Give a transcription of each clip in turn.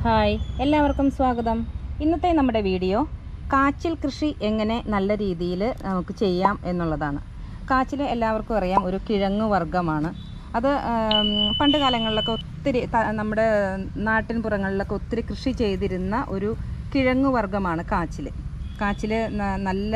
Hi എല്ലാവർക്കും സ്വാഗതം ഇന്നത്തെ നമ്മുടെ വീഡിയോ കാച്ചിൽ കൃഷി എങ്ങനെ നല്ല രീതിയിൽ നമുക്ക് ചെയ്യാം എന്നുള്ളതാണ് കാച്ചിൽ എല്ലാവർക്കും അറിയാം ഒരു കിഴങ്ങ് വർഗ്ഗമാണ് അത് ആം, പണ്ട് കാലങ്ങളിലൊക്കെ ഒത്തിരി ത- നമ്മുടെ നാട്ടിൻ പുറങ്ങളിലൊക്കെ ഒത്തിരി കൃഷി ചെയ്തിരുന്ന ഒരു കിഴങ്ങ് വർഗ്ഗമാണ് കാച്ചിൽ കാച്ചിൽ ന- നല്ല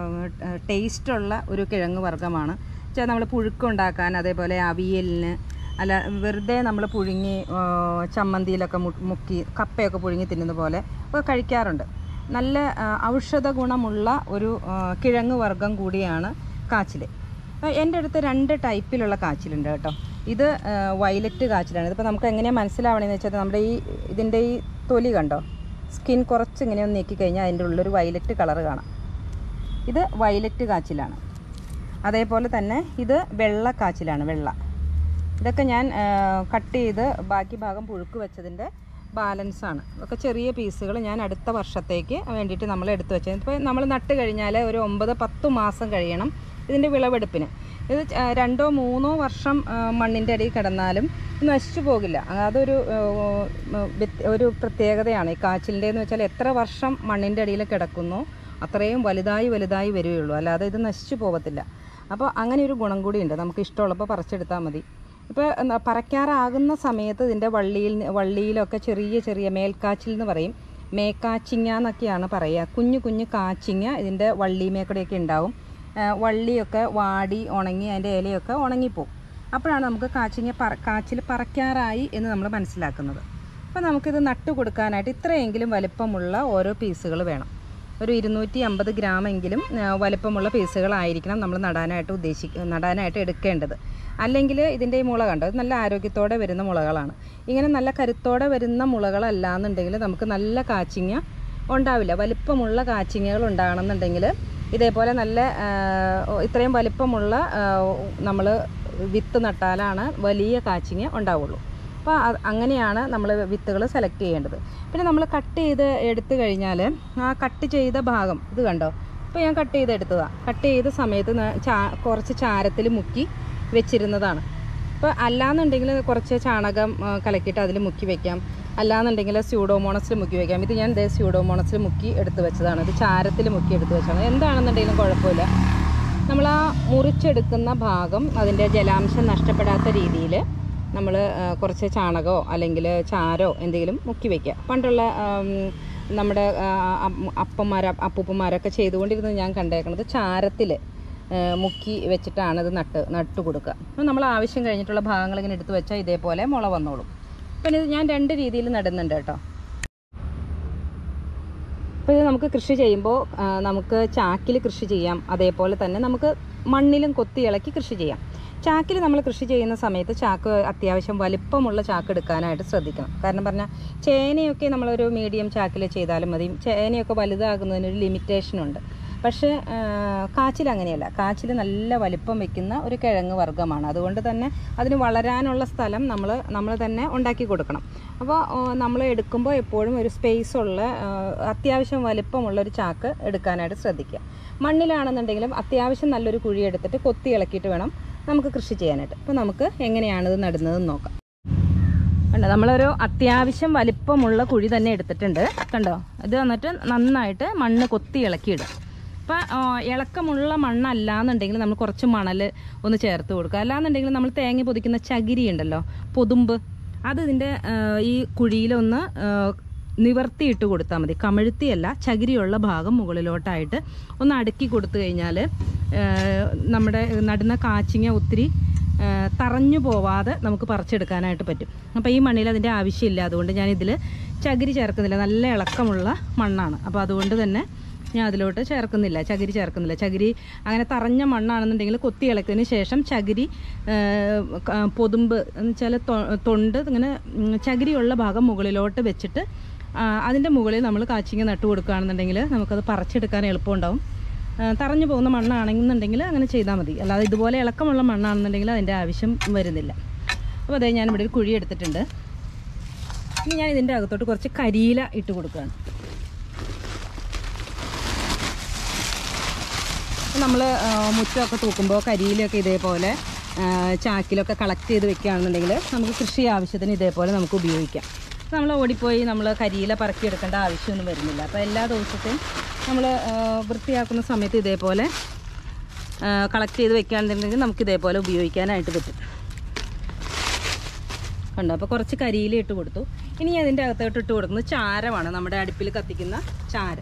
ടേസ്റ്റുള്ള ഒരു കിഴങ്ങ് വർഗ്ഗമാണ് വെച്ചാൽ നമ്മൾ പുഴുക്കുണ്ടാക്കാൻ അതേപോലെ അവിയലിന് അല്ല വെറുതെ നമ്മൾ പുഴുങ്ങി ആ, ചമ്മന്തിയിലൊക്കെ മു- മുക്കി കപ്പയൊക്കെ പുഴുങ്ങി തിന്നുന്ന പോലെ ഒക്കെ കഴിക്കാറുണ്ട് നല്ല ആ, ഔഷധ ഗുണമുള്ള ഒരു ആ, കിഴങ്ങ് വർഗ്ഗം കൂടിയാണ് കാച്ചിൽ എൻ്റെ അടുത്ത് രണ്ട് ടൈപ്പിലുള്ള കാച്ചിലുണ്ട് കേട്ടോ ഇത് ആ, വയലറ്റ് കാച്ചിലാണ് ഇതിപ്പോൾ നമുക്ക് എങ്ങനെയാണ് മനസ്സിലാവണമെന്ന് വെച്ചാൽ നമ്മുടെ ഈ ഇതിൻ്റെ ഈ തൊലി കണ്ടോ സ്കിൻ കുറച്ച് ഇങ്ങനെ ഒന്ന് നീക്കി കഴിഞ്ഞാൽ അതിൻ്റെ ഉള്ളൊരു വയലറ്റ് കളർ കാണാം ഇത് വയലറ്റ് കാച്ചിലാണ് അതേപോലെ തന്നെ ഇത് വെള്ള കാച്ചിലാണ് വെള്ള ഇതൊക്കെ ഞാൻ കട്ട് ചെയ്ത് ബാക്കി ഭാഗം പുഴുക്ക് വെച്ചതിൻ്റെ ബാലൻസ് ആണ് ഇതൊക്കെ ചെറിയ പീസുകൾ ഞാൻ അടുത്ത വർഷത്തേക്ക് വേണ്ടിയിട്ട് നമ്മൾ എടുത്തു വെച്ചത് ഇപ്പോൾ നമ്മൾ നട്ട് കഴിഞ്ഞാൽ ഒരു ഒമ്പത് പത്ത് മാസം കഴിയണം ഇതിൻ്റെ വിളവെടുപ്പിന് ഇത് ച- രണ്ടോ മൂന്നോ വർഷം മണ്ണിൻ്റെ അടിയിൽ കിടന്നാലും ഇത് നശിച്ചു പോകില്ല അതൊരു ആ, വ്യത്യ- ഒരു പ്രത്യേകതയാണ് ഈ കാച്ചിലിൻ്റെ എന്ന് വെച്ചാൽ എത്ര വർഷം മണ്ണിൻ്റെ അടിയിൽ കിടക്കുന്നോ അത്രയും വലുതായി വലുതായി വരികയുള്ളൂ അല്ലാതെ ഇത് നശിച്ചു പോകത്തില്ല അപ്പോൾ അങ്ങനെ ഒരു ഗുണം കൂടിയുണ്ട് നമുക്ക് ഇഷ്ടമുള്ളപ്പോൾ പറിച്ചെടുത്താൽ മതി ഇപ്പോൾ എന്താ പറയ്ക്കാറാകുന്ന സമയത്ത് ഇതിൻ്റെ വള്ളിയിൽ വള്ളിയിലൊക്കെ ചെറിയ ചെറിയ മേൽക്കാച്ചിൽ എന്ന് പറയും മേക്കാച്ചിങ്ങ എന്നൊക്കെയാണ് പറയുക കുഞ്ഞു കുഞ്ഞു കാച്ചിങ്ങ ഇതിൻ്റെ വള്ളിമേക്കൂടെയൊക്കെ ഉണ്ടാവും ആ, വള്ളിയൊക്കെ വാടി ഉണങ്ങി അതിൻ്റെ ഇലയൊക്കെ ഉണങ്ങിപ്പോവും അപ്പോഴാണ് നമുക്ക് കാച്ചിങ്ങ പറ കാച്ചിൽ പറയ്ക്കാറായി എന്ന് നമ്മൾ മനസ്സിലാക്കുന്നത് അപ്പോൾ നമുക്കിത് നട്ടു കൊടുക്കാനായിട്ട് ഇത്രയെങ്കിലും വലിപ്പമുള്ള ഓരോ പീസുകൾ വേണം ഒരു ഇരുന്നൂറ്റി അമ്പത് ഗ്രാമെങ്കിലും ആ, വലിപ്പമുള്ള പീസുകളായിരിക്കണം നമ്മൾ നടാനായിട്ട് ഉദ്ദേശിക്ക നടാനായിട്ട് എടുക്കേണ്ടത് അല്ലെങ്കിൽ ഇതിൻ്റെ ഈ മുള കണ്ടോ ഇത് നല്ല ആരോഗ്യത്തോടെ വരുന്ന മുളകളാണ് ഇങ്ങനെ നല്ല കരുത്തോടെ വരുന്ന മുളകളല്ല എന്നുണ്ടെങ്കിൽ നമുക്ക് നല്ല കാച്ചിങ്ങ ഉണ്ടാവില്ല വലിപ്പമുള്ള കാച്ചിങ്ങകൾ ഉണ്ടാകണമെന്നുണ്ടെങ്കിൽ ഇതേപോലെ നല്ല ആ, ഇത്രയും വലിപ്പമുള്ള നമ്മൾ വിത്ത് നട്ടാലാണ് വലിയ കാച്ചിങ്ങ ഉണ്ടാവുള്ളൂ അപ്പോൾ അത് അങ്ങനെയാണ് നമ്മൾ വിത്തുകൾ സെലക്ട് ചെയ്യേണ്ടത് പിന്നെ നമ്മൾ കട്ട് ചെയ്ത് എടുത്തു കഴിഞ്ഞാൽ ആ കട്ട് ചെയ്ത ഭാഗം ഇത് കണ്ടോ ഇപ്പോൾ ഞാൻ കട്ട് ചെയ്ത് എടുത്തതാണ് കട്ട് ചെയ്ത സമയത്ത് ന- ചാ കുറച്ച് ചാരത്തിൽ മുക്കി വെച്ചിരുന്നതാണ് ഇപ്പോൾ അല്ലാന്നുണ്ടെങ്കിൽ കുറച്ച് ചാണകം ആ, കലക്കിയിട്ട് അതിൽ മുക്കി വെക്കാം അല്ലാന്നുണ്ടെങ്കിൽ സ്യൂഡോമോണസിൽ മുക്കി വെക്കാം ഇത് ഞാൻ ദേ സ്യൂഡോമോണസിൽ മുക്കി എടുത്ത് വെച്ചതാണ് ഇത് ചാരത്തിൽ മുക്കി എടുത്ത് വെച്ചതാണ് എന്താണെന്നുണ്ടെങ്കിലും കുഴപ്പമില്ല നമ്മൾ ആ മുറിച്ചെടുക്കുന്ന ഭാഗം അതിൻ്റെ ജലാംശം നഷ്ടപ്പെടാത്ത രീതിയിൽ നമ്മൾ കുറച്ച് ചാണകമോ അല്ലെങ്കിൽ ചാരോ എന്തെങ്കിലും മുക്കി വയ്ക്കുക പണ്ടുള്ള ആം, നമ്മുടെ ആ, അം- അപ്പന്മാർ അപ്പൂപ്പന്മാരൊക്കെ ചെയ്തുകൊണ്ടിരുന്നത് ഞാൻ കണ്ടേക്കണത് ചാരത്തിൽ മുക്കി വെച്ചിട്ടാണ് ഇത് നട്ട് നട്ട് കൊടുക്കുക അപ്പോൾ നമ്മൾ ആവശ്യം കഴിഞ്ഞിട്ടുള്ള ഭാഗങ്ങൾ ഇങ്ങനെ എടുത്ത് വെച്ചാൽ ഇതേപോലെ മുള വന്നോളും പിന്നെ ഇത് ഞാൻ രണ്ട് രീതിയിൽ നടുന്നുണ്ട് കേട്ടോ അപ്പോൾ ഇത് നമുക്ക് കൃഷി ചെയ്യുമ്പോൾ ആ, നമുക്ക് ചാക്കിൽ കൃഷി ചെയ്യാം അതേപോലെ തന്നെ നമുക്ക് മണ്ണിലും കൊത്തി ഇളക്കി കൃഷി ചെയ്യാം ചാക്കിൽ നമ്മൾ കൃഷി ചെയ്യുന്ന സമയത്ത് ചാക്ക് അത്യാവശ്യം വലിപ്പമുള്ള ചാക്ക് എടുക്കാനായിട്ട് ശ്രദ്ധിക്കണം കാരണം പറഞ്ഞാൽ ചേനയൊക്കെ നമ്മളൊരു മീഡിയം ചാക്കിൽ ചെയ്താലും മതി ചേനയൊക്കെ വലുതാകുന്നതിനൊരു ലിമിറ്റേഷനുണ്ട് പക്ഷേ ആ, കാച്ചിൽ അങ്ങനെയല്ല കാച്ചിൽ നല്ല വലിപ്പം വെക്കുന്ന ഒരു കിഴങ്ങ് വർഗ്ഗമാണ് അതുകൊണ്ട് തന്നെ അതിന് വളരാനുള്ള സ്ഥലം നമ്മൾ നമ്മൾ തന്നെ ഉണ്ടാക്കി കൊടുക്കണം അപ്പോൾ നമ്മൾ എടുക്കുമ്പോൾ എപ്പോഴും ഒരു സ്പേസ് ഉള്ള ആ, അത്യാവശ്യം വലിപ്പമുള്ള ഒരു ചാക്ക് എടുക്കാനായിട്ട് ശ്രദ്ധിക്കുക മണ്ണിലാണെന്നുണ്ടെങ്കിലും അത്യാവശ്യം നല്ലൊരു കുഴി എടുത്തിട്ട് കൊത്തി ഇളക്കിയിട്ട് വേണം നമുക്ക് കൃഷി ചെയ്യാനായിട്ട് അപ്പോൾ നമുക്ക് എങ്ങനെയാണിത് നടുന്നതെന്ന് നോക്കാം കണ്ടോ നമ്മളൊരു അത്യാവശ്യം വലിപ്പമുള്ള കുഴി തന്നെ എടുത്തിട്ടുണ്ട് കണ്ടോ ഇത് വന്നിട്ട് നന്നായിട്ട് മണ്ണ് കൊത്തി ഇളക്കിയിടും അപ്പം ഇളക്കമുള്ള മണ്ണല്ല എന്നുണ്ടെങ്കിൽ നമ്മൾ കുറച്ച് മണൽ ഒന്ന് ചേർത്ത് കൊടുക്കുക അല്ലാന്നുണ്ടെങ്കിൽ നമ്മൾ തേങ്ങ പൊതിക്കുന്ന ചകിരി ഉണ്ടല്ലോ പൊതുമ്പ് അത് ഇതിൻ്റെ ആ, ഈ കുഴിയിലൊന്ന് ആ, നിവർത്തിയിട്ട് കൊടുത്താൽ മതി കമഴ്ത്തിയല്ല ചകിരിയുള്ള ഭാഗം മുകളിലോട്ടായിട്ട് ഒന്ന് അടുക്കി കൊടുത്തു കഴിഞ്ഞാൽ നമ്മുടെ നടുന്ന കാച്ചിങ്ങ ഒത്തിരി ആ, തറഞ്ഞു പോവാതെ നമുക്ക് പറിച്ചെടുക്കാനായിട്ട് പറ്റും അപ്പോൾ ഈ മണ്ണിൽ അതിൻ്റെ ആവശ്യമില്ല അതുകൊണ്ട് ഞാൻ ഇതിൽ ചകിരി ചേർക്കുന്നില്ല നല്ല ഇളക്കമുള്ള മണ്ണാണ് അപ്പോൾ അതുകൊണ്ട് തന്നെ ഞാൻ അതിലോട്ട് ചേർക്കുന്നില്ല ചകിരി ചേർക്കുന്നില്ല ചകിരി അങ്ങനെ തറഞ്ഞ മണ്ണാണെന്നുണ്ടെങ്കിൽ കൊത്തി ഇളക്കിയതിന് ശേഷം ചകിരി ആ, ക- പൊതുമ്പ് എന്ന് വെച്ചാൽ തൊണ്ട് ഇങ്ങനെ ഉം, ചകിരിയുള്ള ഭാഗം മുകളിലോട്ട് വെച്ചിട്ട് ആ, അതിൻ്റെ മുകളിൽ നമ്മൾ കാച്ചിങ്ങ നട്ടു കൊടുക്കുകയാണെന്നുണ്ടെങ്കിൽ നമുക്കത് പറിച്ചെടുക്കാൻ എളുപ്പമുണ്ടാവും ആ, തറഞ്ഞു പോകുന്ന മണ്ണാണെന്നുണ്ടെങ്കിൽ അങ്ങനെ ചെയ്താൽ മതി അല്ലാതെ ഇതുപോലെ ഇളക്കമുള്ള മണ്ണാണെന്നുണ്ടെങ്കിൽ അതിൻ്റെ ആവശ്യം വരുന്നില്ല അപ്പോൾ അതേ ഞാനിവിടെ ഒരു കുഴി എടുത്തിട്ടുണ്ട് ഇനി ഞാൻ ഇതിൻ്റെ അകത്തോട്ട് കുറച്ച് കരിയില ഇട്ട് കൊടുക്കുകയാണ് നമ്മൾ മുറ്റമൊക്കെ തൂക്കുമ്പോൾ കരിയിലൊക്കെ ഇതേപോലെ ആ, ചാക്കിലൊക്കെ കളക്ട് ചെയ്ത് വെക്കുകയാണെന്നുണ്ടെങ്കിൽ നമുക്ക് കൃഷി ആവശ്യത്തിന് ഇതേപോലെ നമുക്ക് ഉപയോഗിക്കാം നമ്മൾ ഓടിപ്പോയി നമ്മൾ കരിയില പറക്കിയെടുക്കേണ്ട ആവശ്യമൊന്നും വരുന്നില്ല അപ്പോൾ എല്ലാ ദിവസത്തെയും നമ്മൾ വൃത്തിയാക്കുന്ന സമയത്ത് ഇതേപോലെ കളക്ട് ചെയ്ത് വെക്കുകയാണെന്നുണ്ടെങ്കിൽ നമുക്ക് ഇതേപോലെ ഉപയോഗിക്കാനായിട്ട് പറ്റും കണ്ടോ അപ്പോൾ കുറച്ച് കരിയില ഇട്ട് കൊടുത്തു ഇനി അതിൻ്റെ അകത്തോട്ട് ഇട്ട് കൊടുക്കുന്നത് ചാരമാണ് നമ്മുടെ അടുപ്പിൽ കത്തിക്കുന്ന ചാരം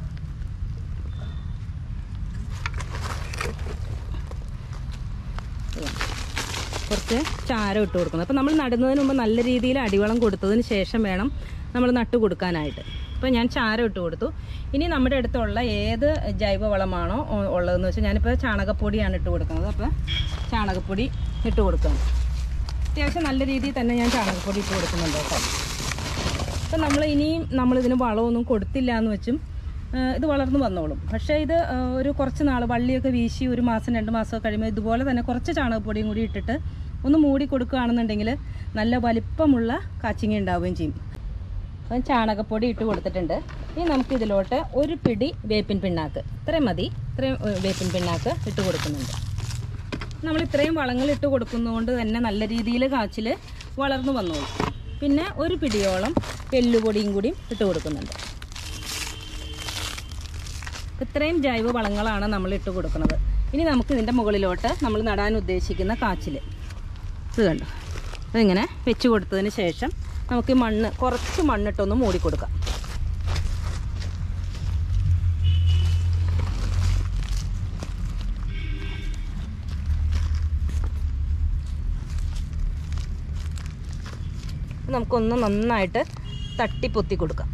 കുറച്ച് ചാരം ഇട്ട് കൊടുക്കുന്നത് അപ്പോൾ നമ്മൾ നടുന്നതിന് മുമ്പ് നല്ല രീതിയിൽ അടിവളം കൊടുത്തതിന് ശേഷം വേണം നമ്മൾ നട്ട് കൊടുക്കാനായിട്ട് അപ്പോൾ ഞാൻ ചാരം ഇട്ട് കൊടുത്തു ഇനി നമ്മുടെ അടുത്തുള്ള ഏത് ജൈവവളമാണോ ഉ- ഉള്ളതെന്ന് വെച്ചാൽ ഞാനിപ്പോൾ ചാണകപ്പൊടിയാണ് ഇട്ട് കൊടുക്കുന്നത് അപ്പോൾ ചാണകപ്പൊടി ഇട്ട് കൊടുക്കണം അത്യാവശ്യം നല്ല രീതിയിൽ തന്നെ ഞാൻ ചാണകപ്പൊടി ഇട്ട് കൊടുക്കുന്നുണ്ട് കേട്ടോ അപ്പം നമ്മൾ ഇനിയും നമ്മളിതിന് വളമൊന്നും കൊടുത്തില്ല എന്ന് വെച്ചും ആ, ഇത് വളർന്നു വന്നോളും പക്ഷേ ഇത് ആ, ഒരു കുറച്ച് നാൾ വള്ളിയൊക്കെ വീശി ഒരു മാസം രണ്ട് മാസമൊക്കെ കഴിയുമ്പോൾ ഇതുപോലെ തന്നെ കുറച്ച് ചാണകപ്പൊടിയും കൂടി ഇട്ടിട്ട് ഒന്ന് മൂടി കൊടുക്കുകയാണെന്നുണ്ടെങ്കിൽ നല്ല വലിപ്പമുള്ള കാച്ചിങ്ങ ഉണ്ടാവുകയും ചെയ്യും അപ്പം ചാണകപ്പൊടി ഇട്ട് കൊടുത്തിട്ടുണ്ട് ഇനി നമുക്ക് ഇതിലോട്ട് ഒരു പിടി വേപ്പിൻ പിണ്ണാക്ക് ഇത്രയും മതി ഇത്രയും ഏ, വേപ്പിൻ പിണ്ണാക്ക് ഇട്ട് കൊടുക്കുന്നുണ്ട് നമ്മൾ ഇത്രയും വളങ്ങൾ ഇട്ട് കൊടുക്കുന്നതുകൊണ്ട് തന്നെ നല്ല രീതിയിൽ കാച്ചിൽ വളർന്നു വന്നോളും പിന്നെ ഒരു പിടിയോളം എല്ലുപൊടിയും കൂടി ഇട്ട് കൊടുക്കുന്നുണ്ട് ഇത്രയും ജൈവ വളങ്ങളാണ് നമ്മൾ ഇട്ട് കൊടുക്കുന്നത് ഇനി നമുക്ക് ഇതിൻ്റെ മുകളിലോട്ട് നമ്മൾ നടാൻ ഉദ്ദേശിക്കുന്ന കാച്ചിൽ ഇത് കണ്ടോ അതിങ്ങനെ വെച്ച് കൊടുത്തതിന് ശേഷം നമുക്ക് ഈ മണ്ണ് കുറച്ച് മണ്ണിട്ടൊന്ന് മൂടി കൊടുക്കാം നമുക്കൊന്ന് നന്നായിട്ട് തട്ടിപ്പൊത്തി കൊടുക്കാം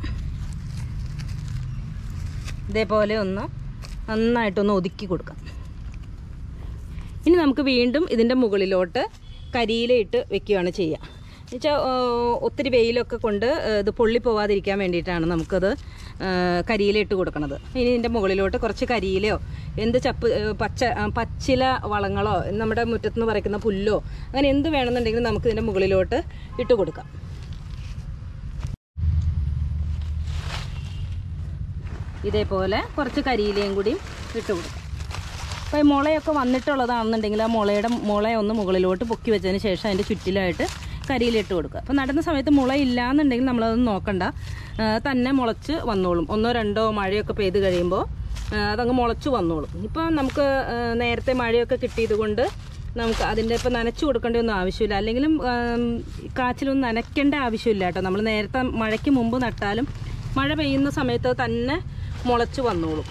ഇതേപോലെ ഒന്ന് നന്നായിട്ടൊന്ന് ഒതുക്കി കൊടുക്കാം ഇനി നമുക്ക് വീണ്ടും ഇതിൻ്റെ മുകളിലോട്ട് കരിയിലയിട്ട് വെക്കുകയാണ് ചെയ്യുക എന്നുവെച്ചാൽ ഒത്തിരി വെയിലൊക്കെ കൊണ്ട് ആ, ഇത് പൊള്ളി പോവാതിരിക്കാൻ വേണ്ടിയിട്ടാണ് നമുക്കത് ആ, കരിയിലയിട്ട് കൊടുക്കുന്നത് ഇനി ഇതിൻ്റെ മുകളിലോട്ട് കുറച്ച് കരിയിലയോ എന്ത് ചപ്പ് ആ, പച്ച ആ, പച്ചില വളങ്ങളോ നമ്മുടെ മുറ്റത്തുനിന്ന് പറിക്കുന്ന പുല്ലോ അങ്ങനെ എന്ത് വേണമെന്നുണ്ടെങ്കിലും നമുക്ക് ഇതിൻ്റെ മുകളിലോട്ട് ഇട്ട് കൊടുക്കാം ഇതേപോലെ കുറച്ച് കരിയിലയും കൂടി ഇട്ട് കൊടുക്കും അപ്പോൾ ഈ മുളയൊക്കെ വന്നിട്ടുള്ളതാണെന്നുണ്ടെങ്കിൽ ആ മുളയുടെ മുളയെ ഒന്ന് മുകളിലോട്ട് പൊക്കി വെച്ചതിന് ശേഷം അതിൻ്റെ ചുറ്റിലായിട്ട് കരിയിലിട്ട് കൊടുക്കുക അപ്പോൾ നടുന്ന സമയത്ത് മുള ഇല്ലാന്നുണ്ടെങ്കിൽ നമ്മളതൊന്നും നോക്കണ്ട ആ, തന്നെ മുളച്ച് വന്നോളും ഒന്നോ രണ്ടോ മഴയൊക്കെ പെയ്ത് കഴിയുമ്പോൾ ആ, അതങ്ങ് മുളച്ച് വന്നോളും ഇപ്പോൾ നമുക്ക് ആ, നേരത്തെ മഴയൊക്കെ കിട്ടിയത് കൊണ്ട് നമുക്ക് അതിൻ്റെ ഇപ്പോൾ നനച്ചു കൊടുക്കേണ്ട ഒന്നും ആവശ്യമില്ല അല്ലെങ്കിലും ആം, കാച്ചിലൊന്നും നനയ്ക്കേണ്ട ആവശ്യമില്ല കേട്ടോ നമ്മൾ നേരത്തെ മഴയ്ക്ക് മുമ്പ് നട്ടാലും മഴ പെയ്യുന്ന സമയത്ത് തന്നെ മുളച്ച് വന്നോളും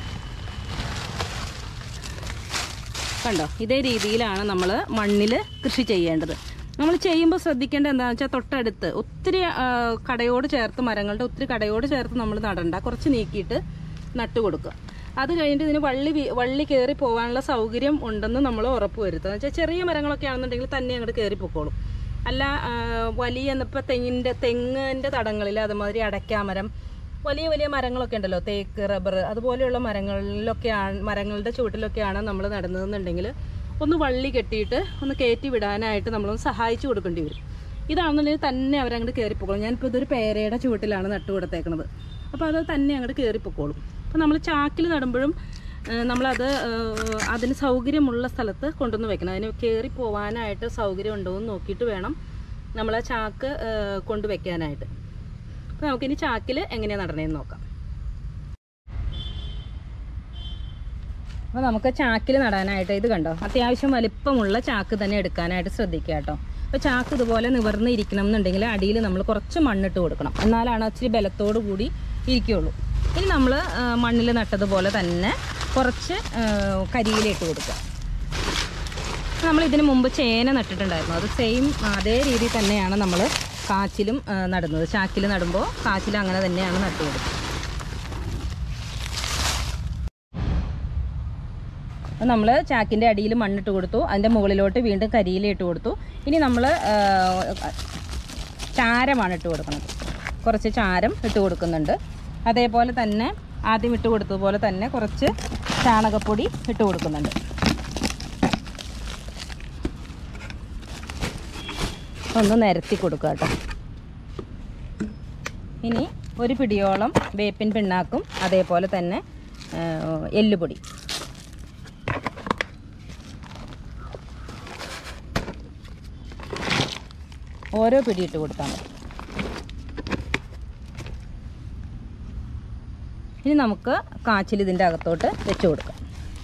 കണ്ടോ ഇതേ രീതിയിലാണ് നമ്മൾ മണ്ണിൽ കൃഷി ചെയ്യേണ്ടത് നമ്മൾ ചെയ്യുമ്പോൾ ശ്രദ്ധിക്കേണ്ടത് എന്താണെന്ന് വെച്ചാൽ തൊട്ടടുത്ത് ഒത്തിരി ആ, കടയോട് ചേർത്ത് മരങ്ങളുടെ ഒത്തിരി കടയോട് ചേർത്ത് നമ്മൾ നടണ്ട കുറച്ച് നീക്കിയിട്ട് നട്ടു കൊടുക്കുക അത് കഴിഞ്ഞിട്ട് ഇതിന് വള്ളി വി- വള്ളി കയറി പോകാനുള്ള സൗകര്യം ഉണ്ടെന്ന് നമ്മൾ ഉറപ്പ് വരുത്തുക എന്ന് വെച്ചാൽ ചെറിയ മരങ്ങളൊക്കെ ആണെന്നുണ്ടെങ്കിൽ തന്നെ അങ്ങോട്ട് കയറി പൊക്കോളും അല്ല ആ, വലിയ ഇപ്പോൾ തെങ്ങിൻ്റെ തെങ്ങിൻ്റെ തടങ്ങളിൽ അതുമാതിരി അടയ്ക്കാമരം വലിയ വലിയ മരങ്ങളൊക്കെ ഉണ്ടല്ലോ തേക്ക് റബ്ബർ അതുപോലെയുള്ള മരങ്ങളിലൊക്കെയാണ് മരങ്ങളുടെ ചുവട്ടിലൊക്കെയാണ് നമ്മൾ നടുന്നതെന്നുണ്ടെങ്കിൽ ഒന്ന് വള്ളി കെട്ടിയിട്ട് ഒന്ന് കയറ്റി വിടാനായിട്ട് നമ്മളൊന്ന് സഹായിച്ചു കൊടുക്കേണ്ടി വരും ഇതാണെന്നുണ്ടെങ്കിൽ തന്നെ അവരങ്ങോട്ട് കയറിപ്പോക്കോളും ഞാനിപ്പോൾ ഇതൊരു പേരയുടെ ചുവട്ടിലാണ് നട്ടു കൊടുത്തേക്കുന്നത് അപ്പോൾ അത് തന്നെ അങ്ങോട്ട് കയറിപ്പോക്കോളും അപ്പോൾ നമ്മൾ ചാക്കിൽ നടുമ്പോഴും ഏഹ്, നമ്മളത് ഏഹ്, അതിന് സൗകര്യമുള്ള സ്ഥലത്ത് കൊണ്ടുവന്ന് വെക്കണം അതിന് കയറി പോകാനായിട്ട് സൗകര്യം ഉണ്ടോ എന്ന് നോക്കിയിട്ട് വേണം നമ്മൾ ആ ചാക്ക് ഏഹ്, കൊണ്ടുവയ്ക്കാനായിട്ട് അപ്പോൾ നമുക്കിനി ചാക്കിൽ എങ്ങനെയാണ് നടണേന്ന് നോക്കാം അപ്പോൾ നമുക്ക് ചാക്കിൽ നടാനായിട്ട് ഇത് കണ്ടോ അത്യാവശ്യം വലിപ്പമുള്ള ചാക്ക് തന്നെ എടുക്കാനായിട്ട് ശ്രദ്ധിക്കുക കേട്ടോ അപ്പോൾ ചാക്ക് ഇതുപോലെ നിവർന്ന് ഇരിക്കണം എന്നുണ്ടെങ്കിൽ അടിയിൽ നമ്മൾ കുറച്ച് മണ്ണിട്ട് കൊടുക്കണം എന്നാലാണ് ഇച്ചിരി ബലത്തോടു കൂടി ഇരിക്കുകയുള്ളൂ ഇനി നമ്മൾ മണ്ണിൽ നട്ടതുപോലെ തന്നെ കുറച്ച് ആ, കരിയിലിട്ട് കൊടുക്കുക നമ്മൾ ഇതിന് മുമ്പ് ചേന നട്ടിട്ടുണ്ടായിരുന്നു അത് സെയിം അതേ രീതിയിൽ തന്നെയാണ് നമ്മൾ കാച്ചിലും ആ, നടുന്നത് ചാക്കിൽ നടുമ്പോൾ കാച്ചിൽ അങ്ങനെ തന്നെയാണ് നട്ടു കൊടുക്കുന്നത് നമ്മൾ ചാക്കിൻ്റെ അടിയിൽ മണ്ണിട്ട് കൊടുത്തു അതിൻ്റെ മുകളിലോട്ട് വീണ്ടും കരിയില ഇട്ട് കൊടുത്തു ഇനി നമ്മൾ ചാരമാണ് ഇട്ട് കൊടുക്കുന്നത് കുറച്ച് ചാരം ഇട്ട് കൊടുക്കുന്നുണ്ട് അതേപോലെ തന്നെ ആദ്യം ഇട്ട് കൊടുത്തതുപോലെ തന്നെ കുറച്ച് ചാണകപ്പൊടി ഇട്ട് കൊടുക്കുന്നുണ്ട് ഒന്ന് നിരത്തി കൊടുക്കുക കേട്ടോ ഇനി ഒരു പിടിയോളം വേപ്പിൻ പിണ്ണാക്കും അതേപോലെ തന്നെ ആ, എല്ലുപൊടി ഓരോ പിടി ഇട്ട് കൊടുത്താൽ മതി ഇനി നമുക്ക് കാച്ചിൽ ഇതിൻ്റെ അകത്തോട്ട് വെച്ച് കൊടുക്കാം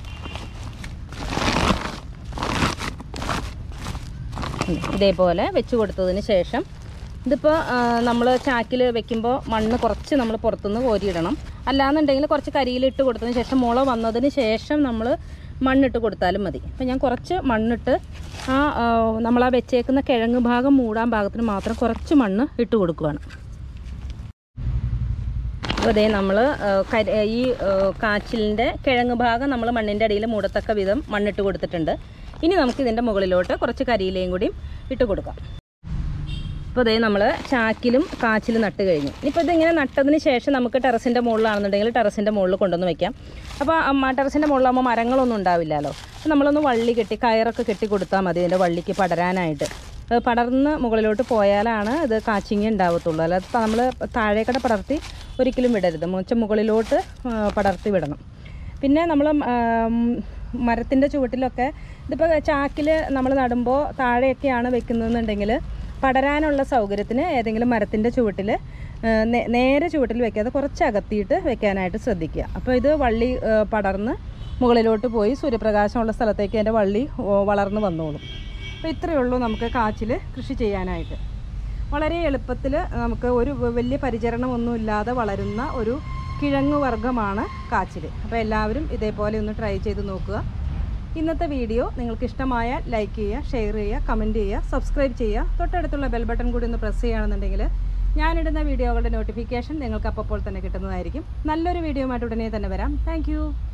ഉം. ഇതേപോലെ വെച്ച് കൊടുത്തതിന് ശേഷം ഇതിപ്പോൾ നമ്മൾ ചാക്കിൽ വെക്കുമ്പോൾ മണ്ണ് കുറച്ച് നമ്മൾ പുറത്തുനിന്ന് കോരിയിടണം അല്ലാന്നുണ്ടെങ്കിൽ കുറച്ച് കരിയിലിട്ട് കൊടുത്തതിന് ശേഷം മുള വന്നതിന് ശേഷം നമ്മൾ മണ്ണിട്ട് കൊടുത്താലും മതി അപ്പം ഞാൻ കുറച്ച് മണ്ണിട്ട് ആ നമ്മൾ ആ വെച്ചേക്കുന്ന കിഴങ്ങ് ഭാഗം മൂടാൻ ഭാഗത്തിന് മാത്രം കുറച്ച് മണ്ണ് ഇട്ട് കൊടുക്കുകയാണ് അപ്പോൾ അതേ നമ്മൾ ഈ ആ, കാച്ചിലിൻ്റെ കിഴങ്ങ് ഭാഗം നമ്മൾ മണ്ണിൻ്റെ അടിയിൽ മൂടത്തക്ക വിധം മണ്ണിട്ട് കൊടുത്തിട്ടുണ്ട് ഇനി നമുക്ക് ഇതിൻ്റെ മുകളിലോട്ട് കുറച്ച് കരിയിലയും കൂടി ഇട്ട് കൊടുക്കാം ഇപ്പോൾ ഇതേ നമ്മൾ ചാക്കിലും കാച്ചിലും നട്ട് കഴിഞ്ഞു ഇനിയിപ്പോൾ ഇതിങ്ങനെ നട്ടതിന് ശേഷം നമുക്ക് ടെറസിൻ്റെ മുകളിലാണെന്നുണ്ടെങ്കിൽ ടെറസിൻ്റെ മുകളിൽ കൊണ്ടുവന്ന് വെക്കാം അപ്പോൾ അമ്മ ടെറസിൻ്റെ മുകളിലാകുമ്പോൾ മരങ്ങളൊന്നും ഉണ്ടാവില്ലല്ലോ അപ്പോൾ നമ്മളൊന്ന് വള്ളി കെട്ടി കയറൊക്കെ കെട്ടി കൊടുത്താൽ മതി ഇതിൻ്റെ വള്ളിക്ക് പടരാനായിട്ട് അത് പടർന്ന് മുകളിലോട്ട് പോയാലാണ് ഇത് കാച്ചിങ്ങ ഉണ്ടാവത്തുള്ളൂ അല്ലാതെ നമ്മൾ താഴേക്കടെ പടർത്തി ഒരിക്കലും വിടരുത് മുച്ച മുകളിലോട്ട് ആ, പടർത്തി വിടണം പിന്നെ നമ്മൾ മരത്തിൻ്റെ ചുവട്ടിലൊക്കെ ഇതിപ്പോൾ ചാക്കിൽ നമ്മൾ നടുമ്പോൾ താഴെയൊക്കെയാണ് വെക്കുന്നതെന്നുണ്ടെങ്കിൽ പടരാനുള്ള സൗകര്യത്തിന് ഏതെങ്കിലും മരത്തിൻ്റെ ചുവട്ടിൽ നേരെ ചുവട്ടിൽ വെക്കാതെ കുറച്ച് അകത്തിയിട്ട് വെക്കാനായിട്ട് ശ്രദ്ധിക്കുക അപ്പോൾ ഇത് വള്ളി ആ, പടർന്ന് മുകളിലോട്ട് പോയി സൂര്യപ്രകാശമുള്ള സ്ഥലത്തേക്ക് അതിൻ്റെ വള്ളി ഓ, വളർന്ന് വന്നോളും അപ്പോൾ ഇത്രയേ ഉള്ളൂ നമുക്ക് കാച്ചിൽ കൃഷി ചെയ്യാനായിട്ട് വളരെ എളുപ്പത്തിൽ നമുക്ക് ഒരു വലിയ പരിചരണമൊന്നുമില്ലാതെ വളരുന്ന ഒരു കിഴങ്ങ് വർഗ്ഗമാണ് കാച്ചിൽ അപ്പോൾ എല്ലാവരും ഇതേപോലെ ഒന്ന് ട്രൈ ചെയ്ത് നോക്കുക ഇന്നത്തെ വീഡിയോ നിങ്ങൾക്ക് ഇഷ്ടമായാൽ ലൈക്ക് ചെയ്യുക ഷെയർ ചെയ്യുക കമൻറ്റ് ചെയ്യുക സബ്സ്ക്രൈബ് ചെയ്യുക തൊട്ടടുത്തുള്ള ബെൽ ബട്ടൺ കൂടി ഒന്ന് പ്രസ് ചെയ്യുകയാണെന്നുണ്ടെങ്കിൽ ഞാനിടുന്ന വീഡിയോകളുടെ നോട്ടിഫിക്കേഷൻ നിങ്ങൾക്ക് അപ്പോൾ തന്നെ കിട്ടുന്നതായിരിക്കും നല്ലൊരു വീഡിയോ ആയിട്ട് ഉടനെ തന്നെ വരാം താങ്ക്